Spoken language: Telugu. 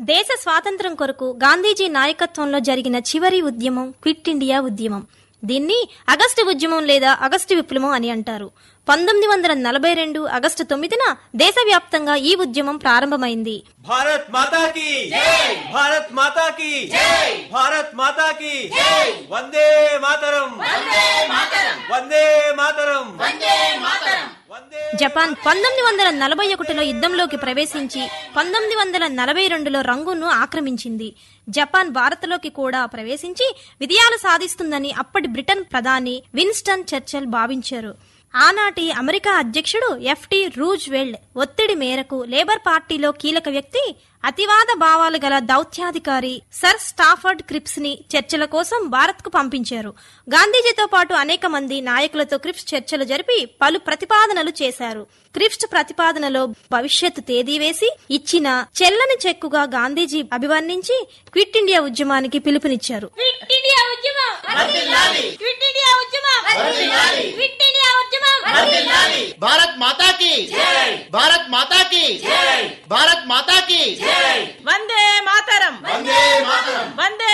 దేశ స్వాతంత్ర్యం కొరకు గాంధీజీ నాయకత్వంలో జరిగిన చివరి ఉద్యమం క్విట్ ఇండియా ఉద్యమం దీన్ని అగస్టు ఉద్యమం లేదా అగస్టు విప్లవం అని అంటారు పంతొమ్మిది వందల నలభై రెండు ఆగస్టు తొమ్మిదిన దేశవ్యాప్తంగా ఈ ఉద్యమం ప్రారంభమైంది भारत माता की भारत माता की भारत माता की वंदे मातरम वंदे मातरम वंदे జపాన్ పంతొమ్మిది వందల నలభై ఒకటిలో యుద్ధంలోకి ప్రవేశించి పంతొమ్మిది వందల నలభై రెండులో రంగును ఆక్రమించింది జపాన్ భారత్లోకి కూడా ప్రవేశించి విజయాలు సాధిస్తుందని అప్పటి బ్రిటన్ ప్రధాని విన్స్టన్ చర్చల్ భావించారు ఆనాటి అమెరికా అధ్యక్షుడు ఎఫ్టి రూజ్వెల్డ్ ఒత్తిడి మేరకు లేబర్ పార్టీలో కీలక వ్యక్తి అతివాద భావాలు గల దౌత్యాధికారి సర్ స్టాఫర్డ్ క్రిప్స్ ని చర్చల కోసం భారత్ కు పంపించారు గాంధీజీతో పాటు అనేక మంది నాయకులతో క్రిప్స్ చర్చలు జరిపి పలు ప్రతిపాదనలు చేశారు క్రిప్స్ ప్రతిపాదనలో భవిష్యత్తు తేదీ వేసి ఇచ్చిన చెల్లని చెక్కుగా గాంధీజీ అభివర్ణించి క్విట్ ఇండియా ఉద్యమానికి పిలుపునిచ్చారు క్విట్ ఇండియా ఉద్యమం క్విట్ ఇండియా ఉద్యమం క్విట్ ఇండియా ఉద్యమం భారత్ మాతా కి భారత్ మాతా కి భారత్ మాతా కి వందే మాతరం వందే మాతరం వందే